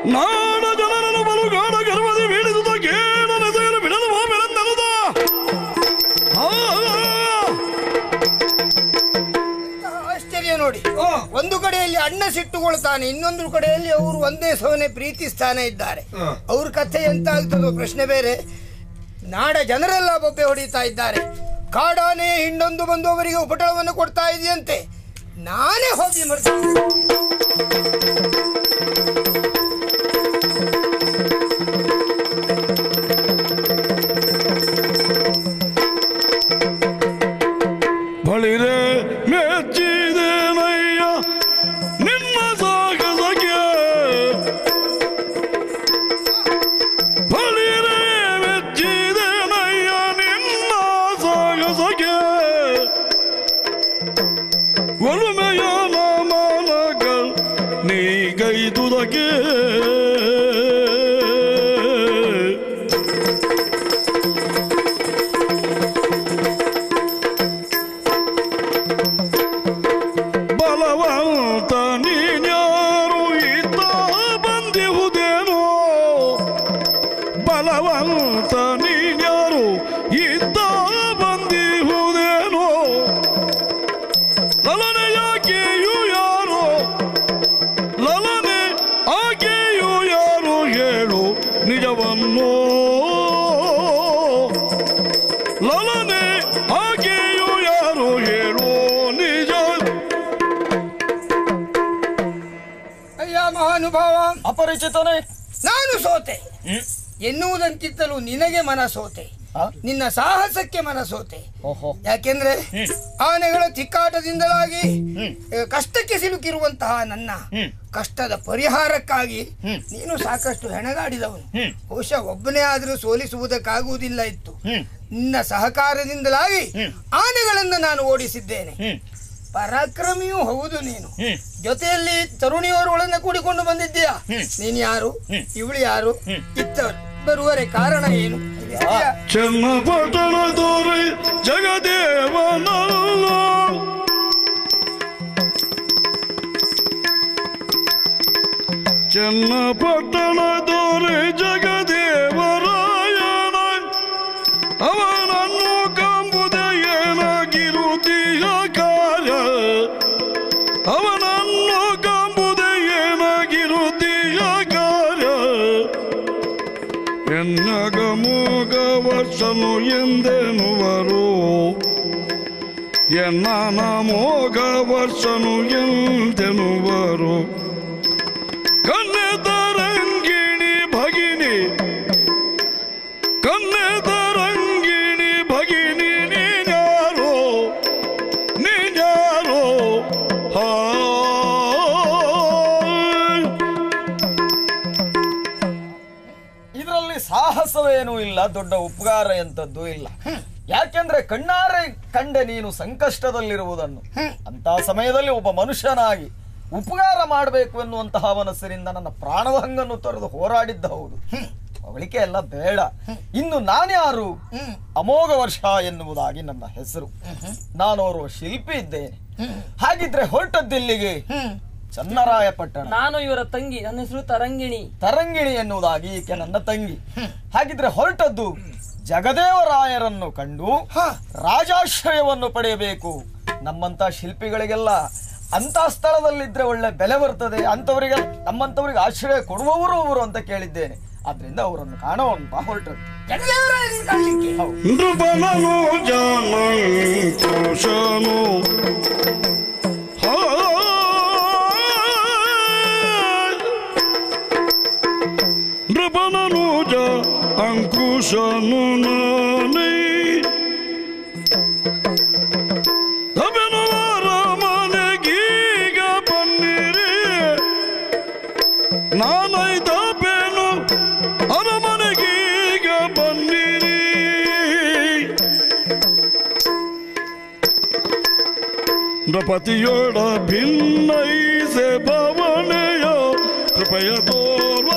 ನಾಡ ಜನರನ್ನು ಬಲುಗಾಡ ಗರ್ವದಿ ಬೀಳಿದುದ ಕೇಳ ನೆಸೆಯಲು ಬಿಡಲು ಹೋಮೆನೆಂದನುದ ಆಶ್ಚರ್ಯ ನೋಡಿ ಒಂದು ಕಡೆಯಲ್ಲಿ ಅಣ್ಣ ಸಿಟ್ಟುಗೊಳ್ತಾನೆ ಇನ್ನೊಂದು ಕಡೆಯಲ್ಲಿ ಅವರು ಒಂದೇ ಸವನೆ ಪ್ರೀತಿಸ್ತಾನೆ ಇದ್ದಾರೆ ಅವ್ರ ಕಥೆ ಎಂತ ಆಗ್ತದೋ ಪ್ರಶ್ನೆ ಬೇರೆ ನಾಡ ಜನರೆಲ್ಲ ಬೊಬ್ಬೆ ಹೊಡಿತಾ ಇದ್ದಾರೆ ಕಾಡಾನೆ ಹಿಂಡೊಂದು ಬಂದು ಅವರಿಗೆ ಉಪಟಳವನ್ನು ಕೊಡ್ತಾ ಇದೆಯಂತೆ ನಾನೇ ಹೋಗಿ ಮರ್ತೀನಿ ಬಳಿರೆ ಮೆಚ್ಚಿದೇನಯ್ಯ ನಿನ್ನ ಸಾಗಸಕ್ಕೆ ಬಳಿರೆ ಮೆಚ್ಚಿದೇನಯ್ಯ ನಿನ್ನ ಸಾಗಸಕ್ಕೆ ಒಲುಮೆಯ ನಾಮನಗಳು ನೀಗೈದುದಕ್ಕೆ ಬಲವಂತ ನೀನ್ಯಾರು ಇದ್ದ ಬಂದಿಹುದೇನೋ ಬಲವಂತ ನೀನ್ಯಾರು ಇದ್ದ ಬಂದಿಹುದೇನೋ ಲಲನೆ ಯಾಕೆಯು ಯಾರೋ ಲಲನೆ ಆಕೆಯು ಯಾರು ಹೇಳು ನಿಜವನ್ನು ಲಲನೆ ಆಕೆಯು ಯಾರು ಹೇಳು ನಿಜ ಅಯ್ಯ ಮಹಾನುಭಾವ ಅಪರಿಚಿತನೇ ನಾನು ಸೋತೆ ಎನ್ನುವುದಕ್ಕಿಂತಲೂ ನಿನಗೆ ಮನ ಸೋತೆ ಆ? ನಿನ್ನ ಸಾಹಸಕ್ಕೆ ಮನ ಸೋತೆ ಓಹೋ ಯಾಕೆಂದ್ರೆ ಹ್ಮ್. ಆನೆಗಳ ತಿಕ್ಕಾಟದಿಂದಲಾಗಿ ಹ್ಮ್. ಆ, ಕಷ್ಟಕ್ಕೆ ಸಿಲುಕಿರುವಂತಹ ನನ್ನ ಹ್ಮ್. ಕಷ್ಟದ ಪರಿಹಾರಕ್ಕಾಗಿ ಹ್ಮ್. ನೀನು ಸಾಕಷ್ಟು ಹೆಣಗಾಡಿದವನು ಹ್ಮ್. ಬಹುಶಃ ಒಬ್ಬನೇ ಆದರೂ ಸೋಲಿಸುವುದಕ್ಕಾಗುವುದಿಲ್ಲ ಇತ್ತು ಹ್ಮ್. ನಿನ್ನ ಸಹಕಾರದಿಂದಲಾಗಿ ಹ್ಮ್. ಆನೆಗಳನ್ನು ನಾನು ಓಡಿಸಿದ್ದೇನೆ ಹ್ಮ್ ಪರಾಕ್ರಮಿಯೂ ಹೌದು ನೀನು ಹ್ಮ್ ಜೊತೆಯಲ್ಲಿ ತರುಣಿಯವರೊಳನ್ನ ಕೂಡಿಕೊಂಡು ಬಂದಿದ್ದೀಯಾ ಹ್ಮ್. ನೀನು ಯಾರು ಹ್ಮ್. ಇವಳು ಯಾರು ಹ್ಮ್. ಇತ್ತವರು ಬರುವರೆ ಕಾರಣ ಏನು ಇದೆಯಾ? ಚನ್ನಪಟ್ಟಣ ದೊರೆ ಜಗದೇವನಲ್ಲ ಚನ್ನಪಟ್ಟಣ ದೊರೆ ಜಗದೇವರಾಯಣ ಅವನನ್ನು ಕಂಬುದ ಏನಾಗಿರುತ್ತೀಯ ಕಾರ್ಯ ಅವನನ್ನು ಕಂಬುದ ಏನಾಗಿರುತ್ತೀಯ ಕಾರ್ಯ ಎನ್ನಗ ಮೂಗ ವರ್ಷನು ಎಂದೆನುವರು ಎನ್ನ ಮೋಗ ವರ್ಷನು ಎಂದೆನುವರು ಕನ್ನೆದರಂಗಿಣಿ ಭಗಿನಿ ಕನ್ನೆದರಂಗಿಣಿ ಭಗಿನಿ ನೀನ್ಯಾರೋ ನೀನ್ಯಾರೋ ಹಾಯ್ ಇದರಲ್ಲಿ ಸಾಹಸವೇನೂ ಇಲ್ಲ ದೊಡ್ಡ ಉಪಕಾರ ಎಂತದ್ದು ಇಲ್ಲ ಯಾಕೆಂದ್ರೆ ಕಣ್ಣಾರೆ ಕಂಡೆ ನೀನು ಸಂಕಷ್ಟದಲ್ಲಿರುವುದನ್ನು ಅಂತ ಸಮಯದಲ್ಲಿ ಒಬ್ಬ ಮನುಷ್ಯನಾಗಿ ಉಪಕಾರ ಮಾಡಬೇಕು ಎನ್ನುವಂತಹ ಮನಸ್ಸಿನಿಂದ ನನ್ನ ಪ್ರಾಣಭಂಗನ್ನು ತೊರೆದು ಹೋರಾಡಿದ್ದ ಹೌದು ಅವಳಿಕೆ ಎಲ್ಲ ಬೇಡ ಇನ್ನು ನಾನ್ಯಾರು ಅಮೋಘ ವರ್ಷ ಎನ್ನುವುದಾಗಿ ನನ್ನ ಹೆಸರು ನಾನು ಓರ್ವ ಶಿಲ್ಪಿ ಇದ್ದೇನೆ ಹಾಗಿದ್ರೆ ಹೊರಟದ್ದಿಲ್ಲಿಗೆ ಚನ್ನರಾಯಪಟ್ಟಣ ನಾನು ಇವರ ತಂಗಿ ನನ್ನ ಹೆಸರು ತರಂಗಿಣಿ ತರಂಗಿಣಿ ಎನ್ನುವುದಾಗಿ ಈಕೆ ನನ್ನ ತಂಗಿ ಹಾಗಿದ್ರೆ ಹೊರಟದ್ದು ಜಗದೇವರಾಯರನ್ನು ಕಂಡು ರಾಜಾಶ್ರಯವನ್ನು ಪಡೆಯಬೇಕು ನಮ್ಮಂತ ಶಿಲ್ಪಿಗಳಿಗೆಲ್ಲ ಅಂತ ಸ್ಥಳದಲ್ಲಿದ್ರೆ ಒಳ್ಳೆ ಬೆಲೆ ಬರ್ತದೆ ಅಂತವರಿಗೆ ನಮ್ಮಂತವರಿಗೆ ಆಶ್ರಯ ಕೊಡುವವರು ಅವರು ಅಂತ ಕೇಳಿದ್ದೇನೆ ಆದ್ರಿಂದ ಅವರನ್ನು ಕಾಣುವಂತ ಹೊರಟದ್ದು ಜಗದೇವರಾಯರನ್ನು ಕಾಣ್ಲಿಕ್ಕೆ ನೃಪನನು ಜಾನಂಕುಶನು ನೃಪನನು ಜ ಅಂಕುಶನು ನಾನೇ ಅಭಿನವರ ಮನೆಗೀಗ ಬನ್ನಿರಿ ನಾನೈದಬೇನು ಅರಮನೆಗೀಗ ಬನ್ನಿರಿ ನೃಪತಿಯೊಡ ಭಿನ್ನೈಸೆ ಭವನೆಯ ಕೃಪೆಯ ತೋರ್ವ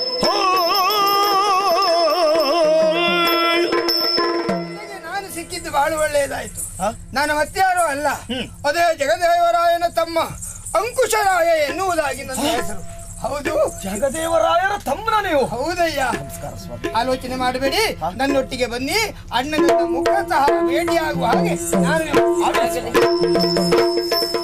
ಹಾಯ್. ನನಗೆ ನಾನು ಸಿಕ್ಕಿದ್ದು ಬಹಳ ಒಳ್ಳೆಯದಾಯ್ತು ಹ? ನಾನು ಮತ್ಯಾರು ಅಲ್ಲ ಅದೇ ಜಗದೇವರಾಯನ ತಮ್ಮ ಅಂಕುಶರಾಯ ಎನ್ನುವುದಾಗಿ ನನ್ನ ಹೆಸರು ಹೌದು ಜಗದೇವರಾಯರ ತಮ್ಮನ ನೀವು ಹೌದಯ್ಯ ನಮಸ್ಕಾರ ಸ್ವಾಮಿ ಆಲೋಚನೆ ಮಾಡಬೇಡಿ ನನ್ನೊಟ್ಟಿಗೆ ಬನ್ನಿ ಅಣ್ಣನ ಮುಖ ಸಹ ಭೇಟಿಯಾಗುವ ಹಾಗೆ ನಾನು ಆಗಲಿ.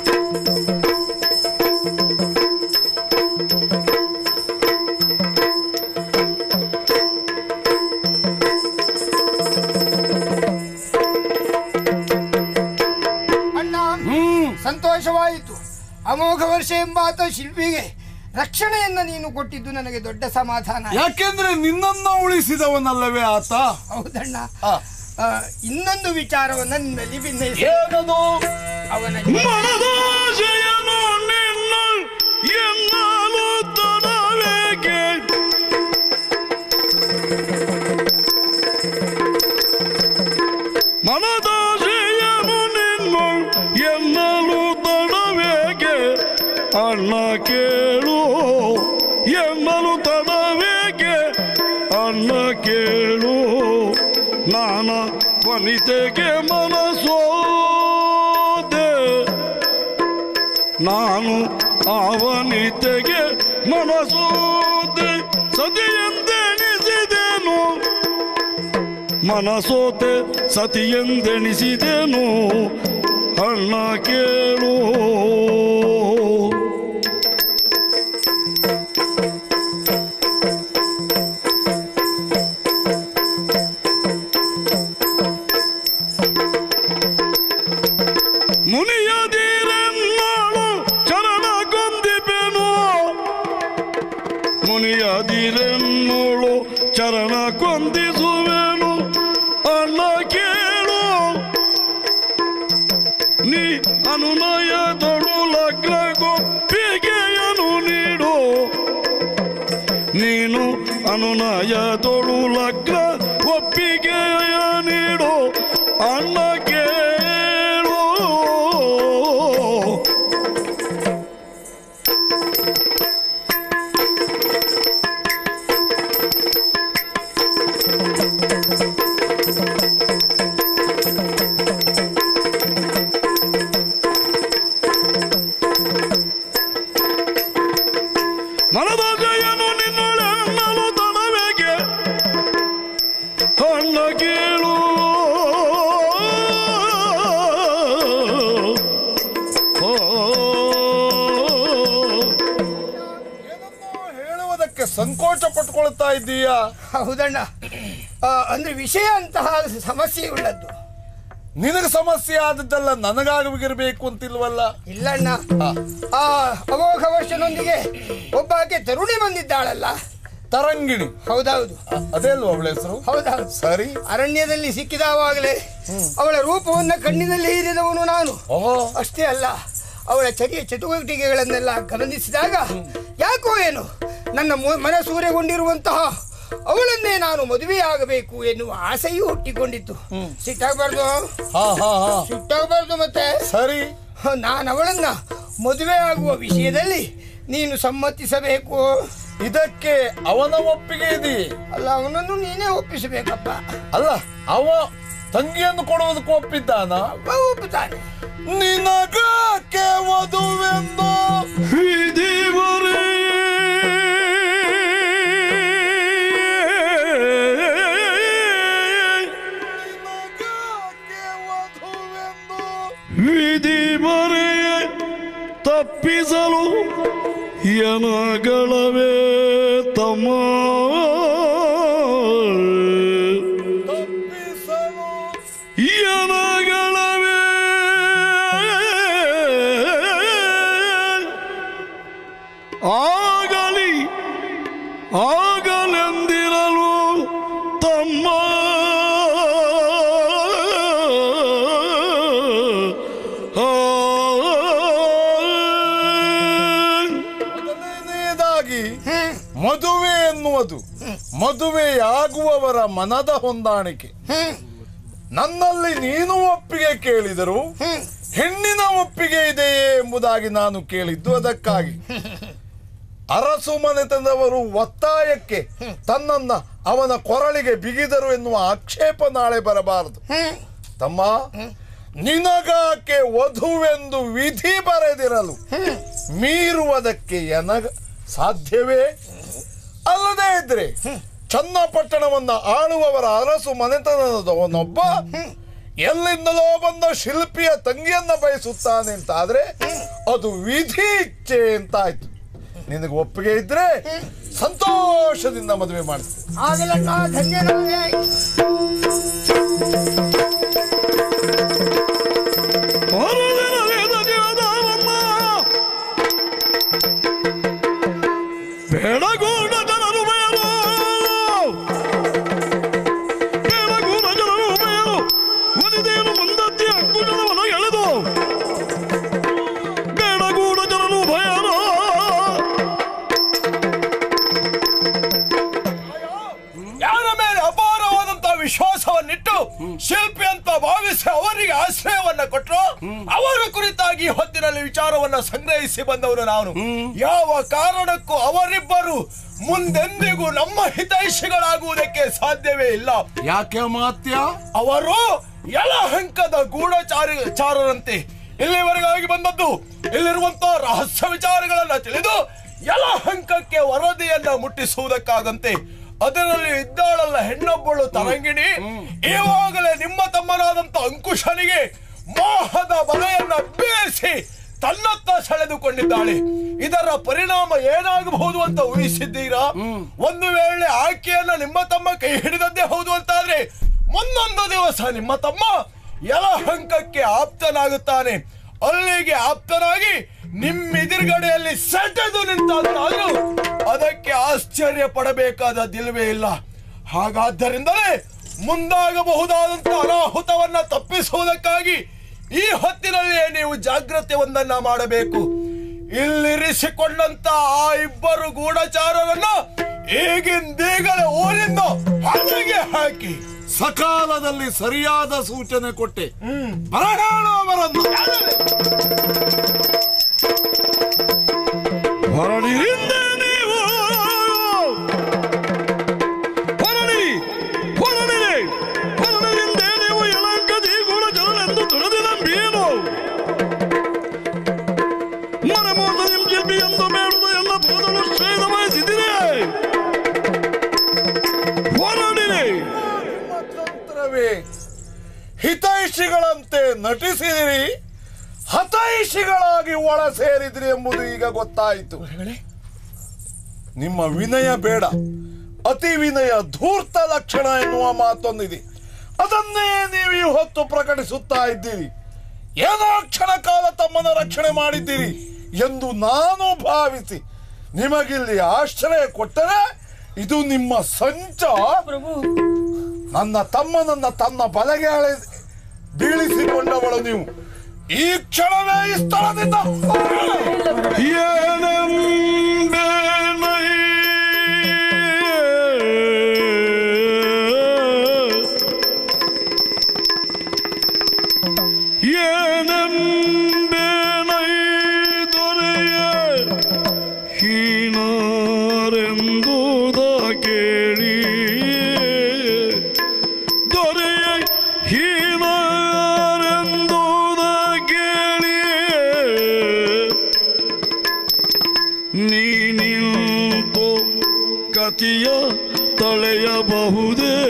ಅಣ್ಣ ಸಂತೋಷವಾಯಿತು ಅಮೋಘ ವರ್ಷ ಎಂಬಾತ ಶಿಲ್ಪಿಗೆ ರಕ್ಷಣೆಯನ್ನ ನೀನು ಕೊಟ್ಟಿದ್ದು ನನಗೆ ದೊಡ್ಡ ಸಮಾಧಾನ ಆಯ್ತು. ಯಾಕೆಂದ್ರೆ ನಿನ್ನನ್ನ ಉಳಿಸಿದವನಲ್ಲವೇ ಆತ ಹೌದಣ್ಣ ಆ. ಆ, ಇನ್ನೊಂದು ವಿಚಾರವನ್ನ ನಿನ್ನಲ್ಲಿ ಭಿನ್ನಯಿಸಿ ಏನದು ಅವನ ಮನದಾಶೆಯನು ನಿನ್ನ ಎನ್ನಲು ತಡಬೇಕೆ ಮನದಾಶೆಯನು ನಿನ್ನ ಎನ್ನಲು ತಡಬೇಕೆ ಅಣ್ಣ ಕೇಳು ಎನ್ನಲು ತಡಬೇಕೆ ಅಣ್ಣ ಕೇಳು ನಾನ ವನಿತೆಗೆ ಮನಸೋದೆ ನಾನು ಅವನಿತೆಗೆ ಮನಸೋದೆ ಸತಿಯೆಂದೆಣಿಸಿದೆನು ಮನಸೋತೆ ಸತಿಯೆಂದೆಣಿಸಿದೆನು ಅಣ್ಣ ಕೇಳು ಮುನಿಯದಿರೆನ್ನಾಳು ಚರಣ ಕೊಂದಿಪೆನು ಮುನಿಯದಿರೆನ್ನೋಳು ಚರಣ ಕೊಂದಿಸುವೆನು ಅಣ್ಣ ಕೇಳು ನೀ ಅನುನಯದೊಳು ಲಗ್ನ ಗೊಪ್ಪಿಗೆಯನು ನೀಡು ನೀನು ಅನುನಯದೊಳು ಲಗ್ನ ಒಪ್ಪಿಗೆಯ ನೀಡು ಅಣ್ಣ ಕೇಳು ಮನದಾಜೆಯನು ನಿನ್ನೊಳೆ ಅನ್ನಲು ತಡಬೇಕೆ ಅಣ್ಣ ಕೇಳು ಓ. ಏನನ್ನೋ ಹೇಳುವುದಕ್ಕೆ ಸಂಕೋಚ ಪಟ್ಕೊಳ್ತಾ ಇದ್ದೀಯಾ ಹೌದಣ್ಣ ಆ, ಅಂದ್ರೆ ವಿಷಯ ಅಂತಹ ಸಮಸ್ಯೆ ಉಳ್ಳದ್ದು ನಿನಗೆ ಸಮಸ್ಯೆ ಆದದ್ದಲ್ಲ ನನಗಾಗಬೇಕು ಅಂತಿಲ್ವಲ್ಲ ಇಲ್ಲಣ್ಣ ಆ ಅಮೋಘ ವರ್ಷನೊಂದಿಗೆ ಒಬ್ಬಾಕೆ ತರುಣಿ ಬಂದಿದ್ದಾಳಲ್ಲ ತರಂಗಿಣಿ ಹೌದೌದು ಅ- ಅದೇ ಅಲ್ವಾ ಅವಳ ಹೆಸರು ಹೌದೌದು ಸರಿ ಅರಣ್ಯದಲ್ಲಿ ಸಿಕ್ಕಿದವಾಗಲೇ ಅವಳ ರೂಪವನ್ನ ಕಣ್ಣಿನಲ್ಲಿ ಹೀರಿದವನು ನಾನು ಓಹೋ ಅಷ್ಟೇ ಅಲ್ಲ ಅವಳ ಚರಿಯ ಚಟುವಟಿಕೆಗಳನ್ನೆಲ್ಲ ಗಮನಿಸಿದಾಗ ಯಾಕೋ ಏನು ನನ್ನ ಮು- ಮನಸೂರೆಗೊಂಡಿರುವಂತಹ ಅವಳನ್ನೇ ನಾನು ಮದುವೆಯಾಗಬೇಕು ಎನ್ನುವ ಆಸೆಯೂ ಹುಟ್ಟಿಕೊಂಡಿತ್ತು ಸಿಟ್ಟಾಗಬಾರ್ದು ಹಾ ಹಾ ಹಾ ಸಿಟ್ಟಾಗಬಾರ್ದು ಮತ್ತೆ ಸರಿ ನಾನು ಅವಳನ್ನ ಮದುವೆ ಆಗುವ ವಿಷಯದಲ್ಲಿ ನೀನು ಸಮ್ಮತಿಸಬೇಕು ಇದಕ್ಕೆ ಅವನ ಒಪ್ಪಿಗೆ ಇದೆ ಅಲ್ಲ ಅವನನ್ನು ನೀನೇ ಒಪ್ಪಿಸಬೇಕಪ್ಪ ಅಲ್ಲ ಅವ ತಂಗಿಯನ್ನು ಕೊಡುವುದಕ್ಕೆ ಒಪ್ಪಿದ್ದಾನ ಅಪ್ಪ ಒಪ್ಪುತ್ತಾನೆ ನಿನಗಕ್ಕೆ ವಧುವೆಂದು ವಿಧಿವರೇ ನಿನಗಕ್ಕೆ ವಧುವೆಂದು ವಿಧಿ ಬರೆಯೇ ತಪ್ಪಿಸಲು ಎನಗಳವೇ ತಮ್ಮ ತಪ್ಪಿಸಲು ಎನಗಳವೇ ಆಗಲಿ ಆಗಲೆಂದಿರಲು ತಮ್ಮ ಮೊದಲನೆಯದಾಗಿ ಮದುವೆ ಎನ್ನುವುದು ಮದುವೆಯಾಗುವವರ ಮನದ ಹೊಂದಾಣಿಕೆ ನನ್ನಲ್ಲಿ ನೀನು ಒಪ್ಪಿಗೆ ಕೇಳಿದರು ಹೆಣ್ಣಿನ ಒಪ್ಪಿಗೆ ಇದೆಯೇ ಎಂಬುದಾಗಿ ನಾನು ಕೇಳಿದ್ದು ಅದಕ್ಕಾಗಿ ಅರಸು ಮನೆತನದವರು ಒತ್ತಾಯಕ್ಕೆ ತನ್ನನ್ನ ಅವನ ಕೊರಳಿಗೆ ಬಿಗಿದರು ಎನ್ನುವ ಆಕ್ಷೇಪ ನಾಳೆ ಬರಬಾರದು ತಮ್ಮ ನಿನಗಾಕೆ ವಧುವೆಂದು ವಿಧಿ ಬರೆದಿರಲು ಮೀರುವುದಕ್ಕೆ ಎನಗ ಸಾಧ್ಯವೇ ಅಲ್ಲದೇ ಇದ್ರೆ ಚನ್ನಪಟ್ಟಣವನ್ನ ಆಳುವವರ ಅರಸು ಮನೆತನದವನೊಬ್ಬ ಎಲ್ಲಿಂದಲೋ ಬಂದ ಶಿಲ್ಪಿಯ ತಂಗಿಯನ್ನ ಬಯಸುತ್ತಾನೆ ಅಂತ ಆದ್ರೆ ಅದು ವಿಧಿ ಇಚ್ಛೆ ಅಂತ ಆಯ್ತು ನಿನಗೆ ಒಪ್ಪಿಗೆ ಇದ್ರೆ ಸಂತೋಷದಿಂದ ಮದುವೆ ಮಾಡ್ತೀನಿ ಆಗಲಣ್ಣ ಧನ್ಯನಾದೆ ಮರುದಿನ ವೇದ ದೇವದಾವಮ್ಮ ಬೆಳಗೂಡ ಜನರು ಬಯಲು ಬೆಳಗೂಡ ಜನರು ಬಯಲು ಒದಿದೇನು ಮುಂದತ್ತಿ ಅಂಕುಶವನ್ನು ಎಳೆದು ಬೆಳಗೂಡ ಜನರು ಬಯಲು ಯಾರ ಮೇಲೆ ಅಪಾರವಾದಂತಹ ವಿಶ್ವಾಸವನ್ನಿಟ್ಟು ಶಿಲ್ಪಿ ಅಂತ ಭಾವಿಸಿ ಅವರಿಗೆ ಆಶ್ರಯವನ್ನ ಕೊಟ್ಟರು ಅವರ ಕುರಿತಾಗಿ ಈ ಹೊತ್ತಿನಲ್ಲಿ ವಿಚಾರವನ್ನ ಸಂಗ್ರಹಿಸಿ ಬಂದವರು ನಾನು ಯಾವ ಕಾರಣಕ್ಕೂ ಅವರಿಬ್ಬರು ಮುಂದೆಂದಿಗೂ ನಮ್ಮ ಹಿತೈಷಿಗಳಾಗುವುದಕ್ಕೆ ಸಾಧ್ಯವೇ ಇಲ್ಲ ಯಾಕೆ ಮಾತ್ಯ ಅವರು ಯಲಹಂಕದ ಗೂಢಚಾರಿ ಚಾರರಂತೆ ಇಲ್ಲಿವರೆಗಾಗಿ ಬಂದದ್ದು ಇಲ್ಲಿರುವಂತಹ ರಹಸ್ಯ ವಿಚಾರಗಳನ್ನ ತಿಳಿದು ಯಲಹಂಕಕ್ಕೆ ವರದಿಯನ್ನ ಮುಟ್ಟಿಸುವುದಕ್ಕಾಗಂತೆ ಅದರಲ್ಲಿ ಇದ್ದಾಳಲ್ಲ ಹೆಣ್ಣೊಬ್ಬಳು ತರಂಗಿಣಿ ಇವಾಗಲೇ ನಿಮ್ಮ ತಮ್ಮನಾದಂತ ಅಂಕುಶನಿಗೆ ಮೋಹದ ಬಲೆಯನ್ನ ಬೀಸಿ ತನ್ನತ್ತ ಸೆಳೆದುಕೊಂಡಿದ್ದಾಳೆ ಇದರ ಪರಿಣಾಮ ಏನಾಗಬಹುದು ಅಂತ ಊಹಿಸಿದ್ದೀರಾ ಒಂದು ವೇಳೆ ಆಕೆಯನ್ನ ನಿಮ್ಮ ತಮ್ಮ ಕೈ ಹಿಡಿದದ್ದೇ ಹೌದು ಅಂತಾದ್ರೆ ಮುಂದೊಂದು ದಿವಸ ನಿಮ್ಮ ತಮ್ಮ ಯಲಹಂಕಕ್ಕೆ ಆಪ್ತನಾಗುತ್ತಾನೆ ಅಲ್ಲಿಗೆ ಆಪ್ತನಾಗಿ ನಿಮ್ಮೆದುರುಗಡೆಯಲ್ಲಿ ಸೆಟೆದು ನಿಂತಾದ್ರೂ ಅದಕ್ಕೆ ಆಶ್ಚರ್ಯ ಪಡಬೇಕಾದದ್ದಿಲ್ವೇ ಇಲ್ಲ ಹಾಗಾದ್ದರಿಂದಲೇ ಮುಂದಾಗಬಹುದಾದಂತ ಅನಾಹುತವನ್ನ ತಪ್ಪಿಸುವುದಕ್ಕಾಗಿ ಈ ಹೊತ್ತಿನಲ್ಲಿಯೇ ನೀವು ಜಾಗ್ರತೆ ಒಂದನ್ನ ಮಾಡಬೇಕು ಇಲ್ಲಿರಿಸಿಕೊಂಡಂತ ಆ ಇಬ್ಬರು ಗೂಢಚಾರರನ್ನ ಈಗಿಂದೀಗಲೇ ಊರಿಂದ ಹೊರಗೆ ಹಾಕಿ ಸಕಾಲದಲ್ಲಿ ಸರಿಯಾದ ಸೂಚನೆ ಕೊಟ್ಟೆ ಬರಗಾಳು ಅವರನ್ನು ಹೊರಡಿರಿಂದ ನೀವು ಹೊರಡಿ ಹೊರಡಿರಿ ಹೊರಡಿರಿಂದೇ ನೀವು ಯಲಂಕದಿ ಗುಣ ಜನರೆಂದು ತುಳಿದಿದ ಮೀನು ಮನಮೋಸ ನಿಮ್ ಶಿಲ್ಪಿ ಎಂದು ಬೇಡುದ ಎಲ್ಲ ಬೋಧನು ಶ್ರೇಷ್ಠ ವಹಿಸಿದಿರಿ ಹೊರಡಿರಿ ತಂತ್ರವೇ ಹಿತೈಷಿಗಳಂತೆ ನಟಿಸಿದಿರಿ ಹತೈಷಿಗಳಾಗಿ ಒಳ ಸೇರಿದ್ರಿ ಎಂಬುದು ಈಗ ಗೊತ್ತಾಯಿತು ನಿಮ್ಮ ವಿನಯ ಬೇಡ ಅತಿ ವಿನಯ ಧೂರ್ತ ಲಕ್ಷಣ ಎನ್ನುವ ಮಾತೊಂದಿದೆ ಅದನ್ನೇ ನೀವು ಈ ಹೊತ್ತು ಪ್ರಕಟಿಸುತ್ತಾ ಇದ್ದೀರಿ ಏನೋ ಕ್ಷಣ ಕಾಲ ತಮ್ಮನ ರಕ್ಷಣೆ ಮಾಡಿದ್ದೀರಿ ಎಂದು ನಾನು ಭಾವಿಸಿ ನಿಮಗಿಲ್ಲಿ ಆಶ್ರಯ ಕೊಟ್ಟರೆ ಇದು ನಿಮ್ಮ ಸಂಚ ನನ್ನ ತಮ್ಮನನ್ನ ತನ್ನ ಬಲಗೆ ಅಳೆ ಬೀಳಿಸಿಕೊಂಡವಳು ನೀವು ಈ ಕ್ಷಣವೇ ಈ ಸ್ಥಳದಿಂದ ಹೊರಡಿ. ಏನೆಂಬೆನೈ ಏನೆಂಬೆನೈ ದೊರೆಯ ಹೀನಾರೆಂಬುದ ಕೇಳಿ ದೊರೆಯ ಹೀನಾರೆಂಬುದ ಕೇಳಿ ನೀನಿಂತು ಕತಿಯ ತಳೆಯಬಹುದೇ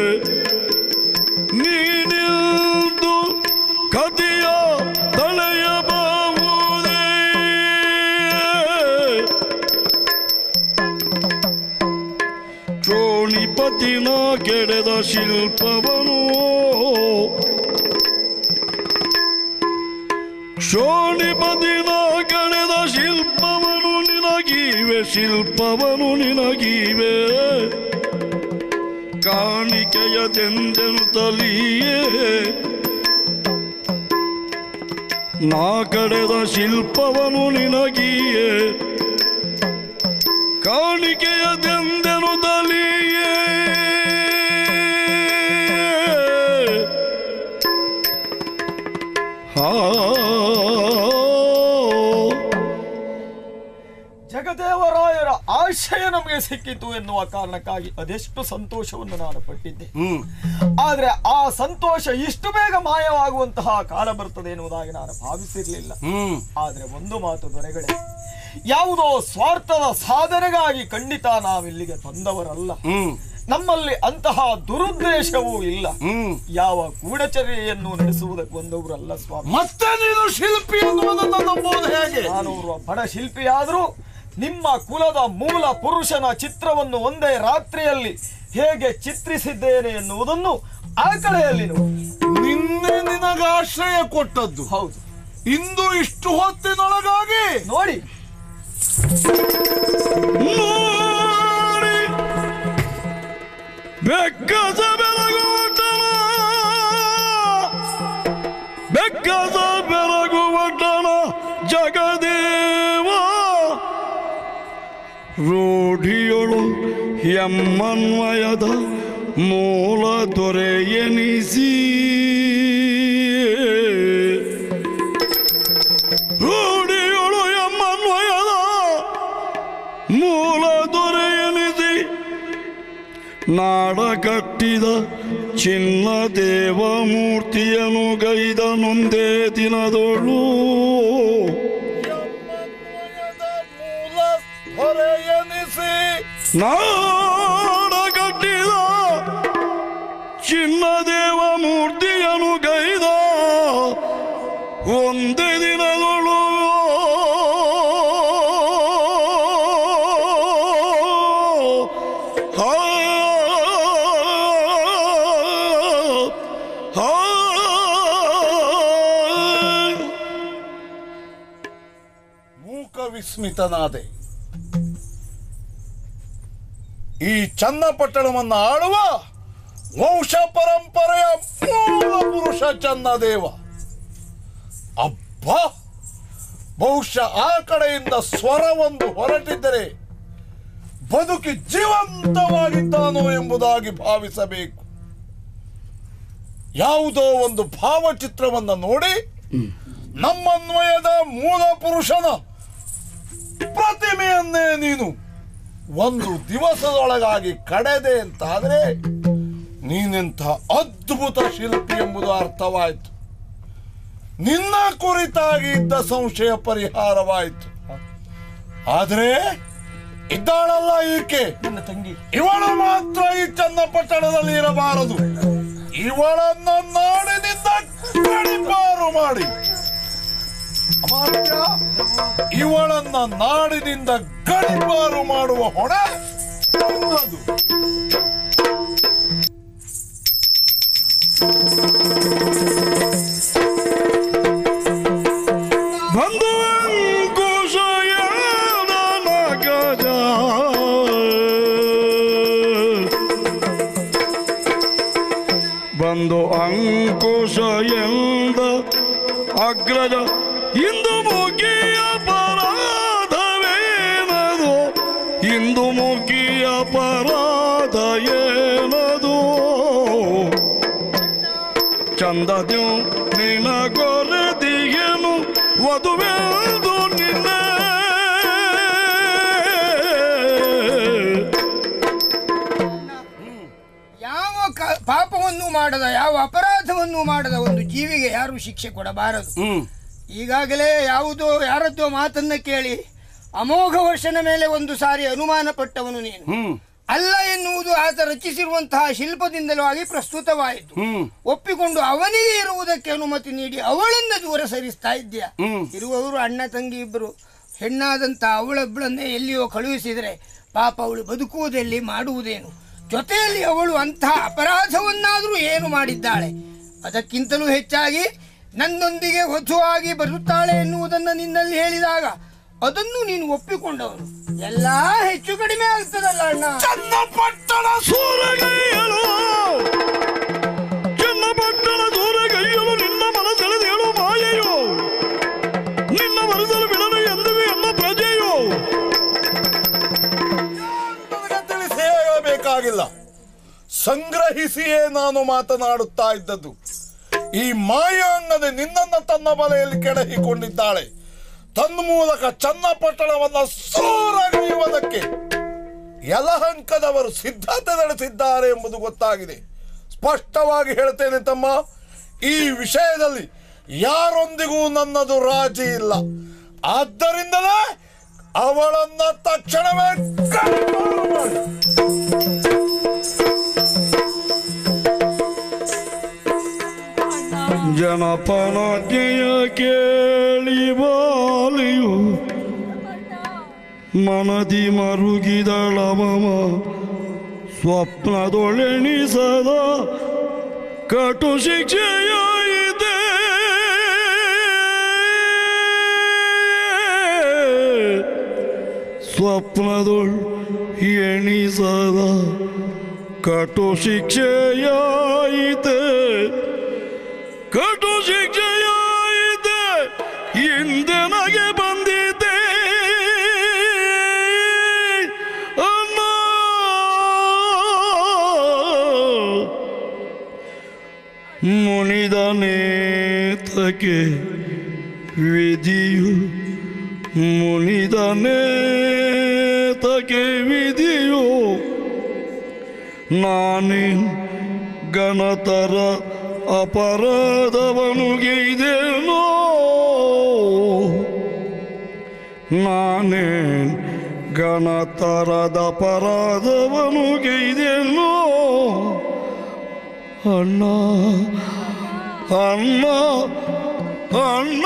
ನೀನಿಂದು ಕತಿಯ ತಳೆಯಬಹುದೇ ದ್ರೋಣಿಪತಿನ ಕೆಡೆದ ಶಿಲ್ಪವನು ಶೋಣಿಪದಿನ ಕಳೆದ ಶಿಲ್ಪವನು ನಿನಗೀವೆ ಶಿಲ್ಪವನು ನಿನಗೀವೆ ಕಾಣಿಕೆಯದೆಂದೆನು ತಲಿಯೇ ನಾ ಕಡೆದ ಶಿಲ್ಪವನು ನಿನಗಿಯೇ ಕಾಣಿಕೆಯದೆಂದೆನು ತಲಿಯೇ ಹಾ ಜಗದೇವರಾಯರ ಆಶಯ ನಮಗೆ ಸಿಕ್ಕಿತು ಎನ್ನುವ ಕಾರಣಕ್ಕಾಗಿ ಅದೆಷ್ಟು ಸಂತೋಷವನ್ನು ನಾನು ಪಟ್ಟಿದ್ದೆ ಆದ್ರೆ ಆ ಸಂತೋಷ ಇಷ್ಟು ಬೇಗ ಮಾಯವಾಗುವಂತಹ ಕಾಲ ಬರ್ತದೆ ಎನ್ನುವುದಾಗಿ ನಾನು ಭಾವಿಸಿರ್ಲಿಲ್ಲ ಆದ್ರೆ ಒಂದು ಮಾತು ದೊರೆಗಳೇ ಯಾವುದೋ ಸ್ವಾರ್ಥದ ಸಾಧನೆಗಾಗಿ ಖಂಡಿತ ನಾವಿಲ್ಲಿಗೆ ಬಂದವರಲ್ಲ ಹ್ಮ್ ನಮ್ಮಲ್ಲಿ ಅಂತಹ ದುರುದ್ದೇಶವೂ ಇಲ್ಲ ಹ್ಮ್ ಯಾವ ಗೂಢಚರ್ಯೆಯನ್ನು ನಡೆಸುವುದಕ್ಕೆ ಬಂದವರಲ್ಲ ಸ್ವಾಮಿ ಮತ್ತೆ ನೀನು ಶಿಲ್ಪಿ ಎನ್ನುವುದನ್ನು ನಂಬುವುದು ಹೇಗೆ ನಾನು ಓರ್ವ ಬಡ ಶಿಲ್ಪಿಯಾದರೂ ನಿಮ್ಮ ಕುಲದ ಮೂಲ ಪುರುಷನ ಚಿತ್ರವನ್ನು ಒಂದೇ ರಾತ್ರಿಯಲ್ಲಿ ಹೇಗೆ ಚಿತ್ರಿಸಿದ್ದೇನೆ ಎನ್ನುವುದನ್ನು ಆ ಕಡೆಯಲ್ಲಿ ನೋಡಿ ನಿನ್ನೆ ನಿನಗ ಆಶ್ರಯ ಕೊಟ್ಟದ್ದು ಹೌದು ಇಂದು ಇಷ್ಟು ಹೊತ್ತಿನೊಳಗಾಗಿ ನೋಡಿ ನೋಡಿ ಬೆಕ್ಕಸ ಬೆರಗುವಟ್ಟನ ಬೆಕ್ಕಸ ಬೆರಗುವಟ್ಟನ ಜಗದೇವ ರೂಢಿಯೊಳು ಎಮ್ಮನ್ವಯದ ಮೂಲ ದೊರೆ ಎನಿಸಿ ರೂಢಿಯೊಳು ಎಮ್ಮನ್ವಯದ ಮೂಲ ದೊರೆ ಎನಿಸಿ ನಾಡ ಕಟ್ಟಿದ ಚಿನ್ನ ದೇವ ಮೂರ್ತಿಯನ್ನು ಗೈದ ನೊಂದೇ ದಿನದೊಳು ಯಮನ್ವಯದ ಮೂಲ ಹೊರೆಯನಿಸಿ ನಾಡ ಕಟ್ಟಿದ ಚಿನ್ನ ದೇವ ಮೂರ್ತಿಯನ್ನು ಗೈದ ಒಂದೇ ದಿನದೊಳು ಆ, ಆ, ಮೂಕ ವಿಸ್ಮಿತನಾದೆ ಈ ಚನ್ನಪಟ್ಟಣವನ್ನು ಆಳುವ ವಂಶ ಪರಂಪರೆಯ ಮೂಲ ಪುರುಷ ಚನ್ನದೇವ ಅಬ್ಬ ಬಹುಶಃ ಆ ಕಡೆಯಿಂದ ಸ್ವರವೊಂದು ಹೊರಟಿದ್ದರೆ ಬದುಕಿ ಜೀವಂತವಾಗಿದ್ದಾನೋ ಎಂಬುದಾಗಿ ಭಾವಿಸಬೇಕು ಯಾವುದೋ ಒಂದು ಭಾವಚಿತ್ರವನ್ನು ನೋಡಿ ನಮ್ಮನ್ವಯದ ಮೂಲ ಪುರುಷನ ಪ್ರತಿಮೆಯನ್ನೇ ನೀನು ಒಂದು ದಿವಸದೊಳಗಾಗಿ ಕಡೆದೆ ಅಂತಾದ್ರೆ ನೀನೆಂಥ ಅದ್ಭುತ ಶಿಲ್ಪಿ ಎಂಬುದು ಅರ್ಥವಾಯಿತು ನಿನ್ನ ಕುರಿತಾಗಿ ಇದ್ದ ಸಂಶಯ ಪರಿಹಾರವಾಯಿತು ಆದರೆ ಇದ್ದಾಳಲ್ಲ ಈಕೆ ನನ್ನ ತಂಗಿ ಇವಳು ಮಾತ್ರ ಈ ಚನ್ನಪಟ್ಟಣದಲ್ಲಿ ಇರಬಾರದು ಇವಳನ್ನ ನಾಡಿನಿಂದ ಗಡಿಪಾರು ಮಾಡಿ ಅಮಾತ್ಯ, ಇವಳನ್ನ ನಾಡಿನಿಂದ ಗಡಿಪಾರು ಮಾಡುವ ಹೊಣೆ ನನ್ನದು. ಬಂದು ಅಂಕುಶಯಾದ ನಗಜ ಬಂದು ಅಂಕುಶ ಎಂದ ಅಗ್ರಜ ಇಂದು ಮುಗಿಯ ಅಪರಾಧವೇನದು ಇಂದು ಮುಗಿಯ ಅಪರಾಧ ಏನದು ಚಂದದ್ಯು ನಿನ ಗೊರದಿಯನು ವಧುವೆಂದು ನಿನ್ನ ಯಾವ ಕ- ಪಾಪವನ್ನು ಮಾಡದ ಯಾವ ಅಪರಾಧವನ್ನು ಮಾಡದ ಒಂದು ಜೀವಿಗೆ ಯಾರು ಶಿಕ್ಷೆ ಕೊಡಬಾರದು ಹ್ಮ್ ಈಗಾಗಲೇ ಯಾವುದೋ ಯಾರದ್ದೋ ಮಾತನ್ನ ಕೇಳಿ ಅಮೋಘ ವರ್ಷನ ಮೇಲೆ ಒಂದು ಸಾರಿ ಅನುಮಾನ ಪಟ್ಟವನು ನೀನು ಹ್ಮ್ ಅಲ್ಲ ಎನ್ನುವುದು ಆತ ರಚಿಸಿರುವಂತಹ ಶಿಲ್ಪದಿಂದಲೂ ಆಗಿ ಪ್ರಸ್ತುತವಾಯಿತು ಹ್ಮ್ ಒಪ್ಪಿಕೊಂಡು ಅವನಿಗೆ ಇರುವುದಕ್ಕೆ ಅನುಮತಿ ನೀಡಿ ಅವಳನ್ನ ದೂರ ಸರಿಸ್ತಾ ಇದ್ದೀಯ ಹ್ಮ್. ಇರುವವರು ಅಣ್ಣ ತಂಗಿ ಇಬ್ಬರು ಹೆಣ್ಣಾದಂತ ಅವಳೊಬ್ಬಳನ್ನೇ ಎಲ್ಲಿಯೋ ಕಳುಹಿಸಿದರೆ ಪಾಪ ಅವಳು ಬದುಕುವುದೆಲ್ಲಿ ಮಾಡುವುದೇನು ಜೊತೆಯಲ್ಲಿ ಅವಳು ಅಂತಹ ಅಪರಾಧವನ್ನಾದರೂ ಏನು ಮಾಡಿದ್ದಾಳೆ ಅದಕ್ಕಿಂತಲೂ ಹೆಚ್ಚಾಗಿ ನನ್ನೊಂದಿಗೆ ವಧುವಾಗಿ ಬರುತ್ತಾಳೆ ಎನ್ನುವುದನ್ನು ನಿನ್ನಲ್ಲಿ ಹೇಳಿದಾಗ ಅದನ್ನು ನೀನು ಒಪ್ಪಿಕೊಂಡವನು ಎಲ್ಲಾ ಹೆಚ್ಚು ಕಡಿಮೆ ಆಗ್ತದಲ್ಲ ಅಣ್ಣ ಚನ್ನಪಟ್ಟಣ ಸೂರಗೈಯಲು ಚನ್ನಪಟ್ಟಣ ಸೂರಗೈಯಲು ನಿನ್ನ ಮನಸೆಳೆದೇಳು ಮಾಯೆಯೋ ನಿನ್ನ ಮನಸ್ಸಲ್ಲಿ ಬಿಡಲು ಎಂದಿಗೂ ಎಲ್ಲ ಪ್ರಜೆಯೋ ನನಗೆ ತಿಳಿಸಿ ಹೇಳಬೇಕಾಗಿಲ್ಲ ಸಂಗ್ರಹಿಸಿಯೇ ನಾನು ಮಾತನಾಡುತ್ತಾ ಇದ್ದದ್ದು ಈ ಮಾಯಾಂಗದೆ ನಿನ್ನನ್ನ ತನ್ನ ಬಲೆಯಲ್ಲಿ ಕೆಡಹಿಕೊಂಡಿದ್ದಾಳೆ ತನ್ಮೂಲಕ ಚನ್ನಪಟ್ಟಣವನ್ನ ಸೂರಗೈಯುವುದಕ್ಕೆ ಯಲಹಂಕದವರು ಸಿದ್ಧತೆ ನಡೆಸಿದ್ದಾರೆ ಎಂಬುದು ಗೊತ್ತಾಗಿದೆ ಸ್ಪಷ್ಟವಾಗಿ ಹೇಳ್ತೇನೆ ತಮ್ಮ ಈ ವಿಷಯದಲ್ಲಿ ಯಾರೊಂದಿಗೂ ನನ್ನದು ರಾಜಿ ಇಲ್ಲ ಆದ್ದರಿಂದಲೇ ಅವಳನ್ನ ತಕ್ಷಣವೇ ಕೈಮಾರು ಮಾಡಿ ಜನಪನಜ್ಞೆಯ ಕೇಳಿ ಬಾಲಿಯು ಮನದಿ ಮರುಗಿದಳಮಮ ಸ್ವಪ್ನದೊಳೆಣಿಸದ ಕಟು ಶಿಕ್ಷೆಯಾಯಿತೆ ಸ್ವಪ್ನದೊಳ್ ಎಣಿಸದ ಕಟು ಶಿಕ್ಷೆಯಾಯಿತೆ ಕಟು ಶಿಕ್ಷೆಯಾಯಿತೆ ಹಿಂದೆ ನಗೆ ಬಂದಿದೆ ಅಮ್ಮ ಮುನಿದ ನೇತಕ್ಕೆ ವಿಧಿಯು ಮುನಿದ ನೇತಕ್ಕೆ ವಿಧಿಯು ನಾನೇ ಗಣತರ ಅಪರಾಧವನು ಗೈದೇನೋ ನಾನೇ ಗಣತರದ ಅಪರಾಧವನು ಗೈದೇನೋ ಅಣ್ಣ ಅಣ್ಣ ಅಣ್ಣ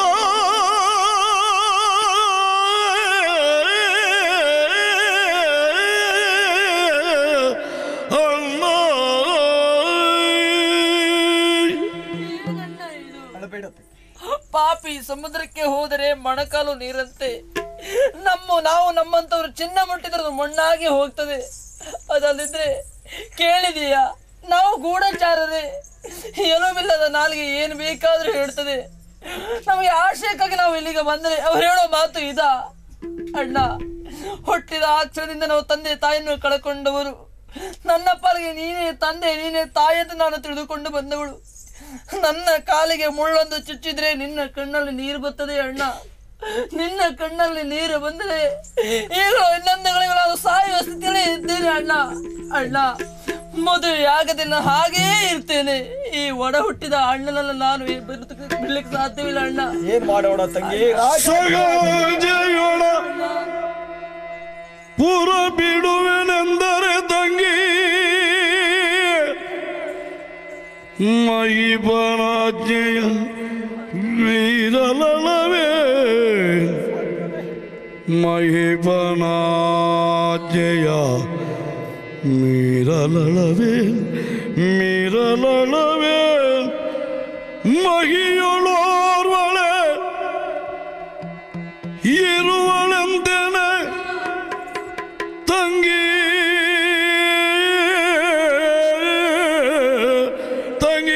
ಅಣ್ಣ ಅಳಬೇಡ ಪಾಪಿ ಸಮುದ್ರಕ್ಕೆ ಹೋದರೆ ಮೊಣಕಾಲು ನೀರಂತೆ ನಮ್ಮ ನಾವು ನಮ್ಮಂತವ್ರು ಚಿನ್ನ ಮುಟ್ಟಿದ್ರೆ ಅದು ಮಣ್ಣಾಗಿ ಹೋಗ್ತದೆ ಅದಲ್ಲಿದ್ರೆ ಕೇಳಿದೀಯಾ ನಾವು ಗೂಢಚಾರರೇ ಎಲುಬಿಲ್ಲದ ನಾಲ್ಗೆ ಏನು ಬೇಕಾದ್ರೂ ಹೇಳ್ತದೆ ನಮಗೆ ಆಶಯಕ್ಕಾಗಿ ನಾವು ಇಲ್ಲಿಗೆ ಬಂದ್ರೆ ಅವ್ರು ಹೇಳೋ ಮಾತು ಇದಾ ಅಣ್ಣ ಹುಟ್ಟಿದ ಆ ಕ್ಷಣದಿಂದ ನಾವು ತಂದೆ ತಾಯಿಯನ್ನು ಕಳ್ಕೊಂಡವರು ನನ್ನ ಪಾಲಿಗೆ ನೀನೇ ತಂದೆ ನೀನೇ ತಾಯಿ ಅಂತ ನಾನು ತಿಳಿದುಕೊಂಡು ಬಂದವಳು ನನ್ನ ಕಾಲಿಗೆ ಮುಳ್ಳೊಂದು ಚುಚ್ಚಿದ್ರೆ ನಿನ್ನ ಕಣ್ಣಲ್ಲಿ ನೀರು ಬರ್ತದೆ ಅಣ್ಣ ನಿನ್ನ ಕಣ್ಣಲ್ಲಿ ನೀರು ಬಂದರೆ ಈಗ ಇನ್ನೊಂದು ಗಳಿಗೆ ನಾನು ಸಾಯುವ ಸ್ಥಿತಿಯಲ್ಲಿ ಇದ್ದೇನೆ ಅಣ್ಣ ಅಣ್ಣ ಮದುವೆ ಆಗದಿಲ್ಲ ಹಾಗೇ ಇರ್ತೇನೆ ಈ ಒಡ ಹುಟ್ಟಿದ ಅಣ್ಣನನ್ನ ನಾನು ಬದುಕ- ಬಿಡ್ಲಿಕ್ಕೆ ಸಾಧ್ಯವಿಲ್ಲ ಅಣ್ಣ ಏನ್ ಮಾಡೋಣ ತಂಗಿ ರಾಜ ಸಗಜಯೋಣ ಪುರ ಬಿಡುವೆನೆಂದರೆ ತಂಗಿ ಮೈಬನಾಜ್ಞೆಯ ಮೀರಲವೇ ಮಹಿಬನಾಜ್ಞೆಯ ಮೀರಲಳವೇ ಮೀರಲಳವೇ ಮಹಿಯೊಳೋರ್ವಳೆ ಇರುವಳೆಂದೇನೆ ತಂಗಿ ತಂಗಿ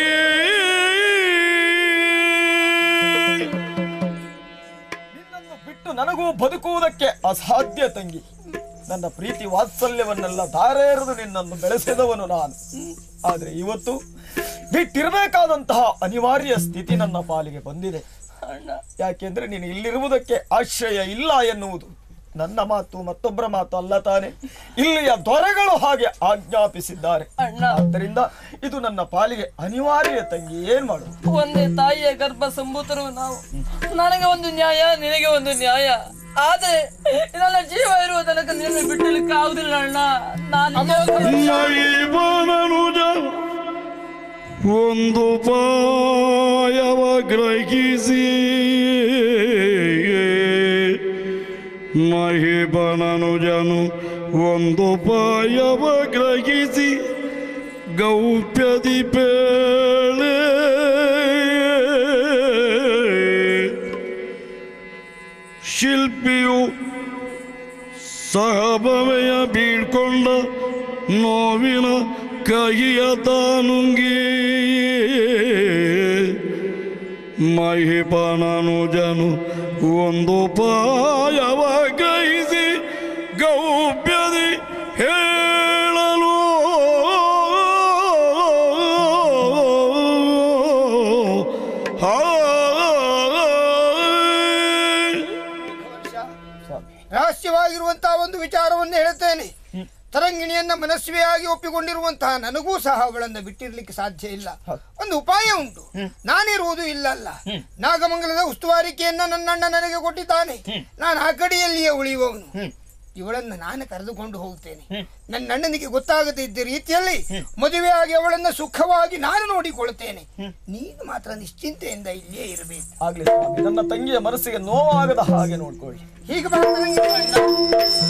ನಿನ್ನನ್ನು ಬಿಟ್ಟು ನನಗೂ ಬದುಕುವುದಕ್ಕೆ ಅಸಾಧ್ಯ ತಂಗಿ ನನ್ನ ಪ್ರೀತಿ ವಾತ್ಸಲ್ಯವನ್ನೆಲ್ಲ ಧಾರೆ ಎರೆದು ನಿನ್ನನ್ನು ಬೆಳೆಸಿದವನು ನಾನು ಆದ್ರೆ ಇವತ್ತು ಬಿಟ್ಟಿರಬೇಕಾದಂತಹ ಅನಿವಾರ್ಯ ಸ್ಥಿತಿ ನನ್ನ ಪಾಲಿಗೆ ಬಂದಿದೆ ಅಣ್ಣ ಯಾಕೆಂದ್ರೆ ನೀನು ಇಲ್ಲಿರುವುದಕ್ಕೆ ಆಶ್ರಯ ಇಲ್ಲ ಎನ್ನುವುದು ನನ್ನ ಮಾತು ಮತ್ತೊಬ್ಬರ ಮಾತು ಅಲ್ಲ ತಾನೆ ಇಲ್ಲಿಯ ದೊರೆಗಳು ಹಾಗೆ ಆಜ್ಞಾಪಿಸಿದ್ದಾರೆ ಅಣ್ಣ ಆದ್ದರಿಂದ ಇದು ನನ್ನ ಪಾಲಿಗೆ ಅನಿವಾರ್ಯ ತಂಗಿ ಏನ್ ಮಾಡು ಒಂದೇ ತಾಯಿಯ ಗರ್ಭ ಸಂಭೂತರು ನಾವು ನನಗೆ ಒಂದು ನ್ಯಾಯ ನಿನಗೆ ಒಂದು ನ್ಯಾಯ ಆದ್ರೆ ನನ್ನ ಜೀವ ಇರುವ ತನಕ ನಿನ್ನ ಬಿಟ್ಟಲಿಕ್ಕೆ ಆಗುದಿಲ್ಲ ಅಣ್ಣ ನಾನು ಮಹಿಬನನುಜ ಒಂದು ಪಾಯವ ಗ್ರಹಿಸಿ ಮಹಿಬನನುಜನು ಒಂದು ಪಾಯವ ಗ್ರಹಿಸಿ ಗೌಪ್ಯದಿ ಪೇಳೆ ಶಿಲ್ಪಿಯು ಸಹಬವೆಯ ಬೀಳ್ಕೊಂಡ ನೋವಿನ ಕೈಯ ತಾನುಂಗಿ ಮಹಿಪನನು ಜನು ಒಂದು ಪಾಯವ ಗೈಸಿ ಗೌಪ್ಯದಿ ಹೇಳಲು ಹಾಯ್ ರಹಸ್ಯವಾಗಿರುವಂತಹ ಒಂದು ವಿಚಾರವನ್ನು ಹೇಳ್ತೇನೆ ತರಂಗಿಣಿಯನ್ನ ಮನಸ್ವಿಯಾಗಿ ಒಪ್ಪಿಕೊಂಡಿರುವಂತಹ ನನಗೂ ಸಹ ಅವಳನ್ನು ಬಿಟ್ಟಿರ್ಲಿಕ್ಕೆ ಸಾಧ್ಯ ಇಲ್ಲ ಒಂದು ಉಪಾಯ ಉಂಟು ನಾನಿರುವುದು ಇಲ್ಲಲ್ಲ ನಾಗಮಂಗಲದ ಉಸ್ತುವಾರಿಕೆಯನ್ನ ನನ್ನಣ್ಣ ನನಗೆ ಕೊಟ್ಟಿದ್ದಾನೆ ನಾನು ಆ ಕಡೆಯಲ್ಲಿಯೇ ಉಳಿಯುವವನು ಇವಳನ್ನ ನಾನು ಕರೆದುಕೊಂಡು ಹೋಗ್ತೇನೆ ನನ್ನ ಅಣ್ಣನಿಗೆ ಗೊತ್ತಾಗದೇ ಇದ್ದ ರೀತಿಯಲ್ಲಿ ಮದುವೆಯಾಗಿ ಅವಳನ್ನ ಸುಖವಾಗಿ ನಾನು ನೋಡಿಕೊಳ್ತೇನೆ ನೀನು ಮಾತ್ರ ನಿಶ್ಚಿಂತೆಯಿಂದ ಇಲ್ಲೇ ಇರಬೇಕು ಆಗ್ಲಿ ಸ್ವಾಮಿ ನನ್ನ ತಂಗಿಯ ಮನಸ್ಸಿಗೆ ನೋವಾಗದ ಹಾಗೆ ನೋಡ್ಕೊಳ್ಳಿ ಹೀಗೆ ಬರ್ತದಂಗೆ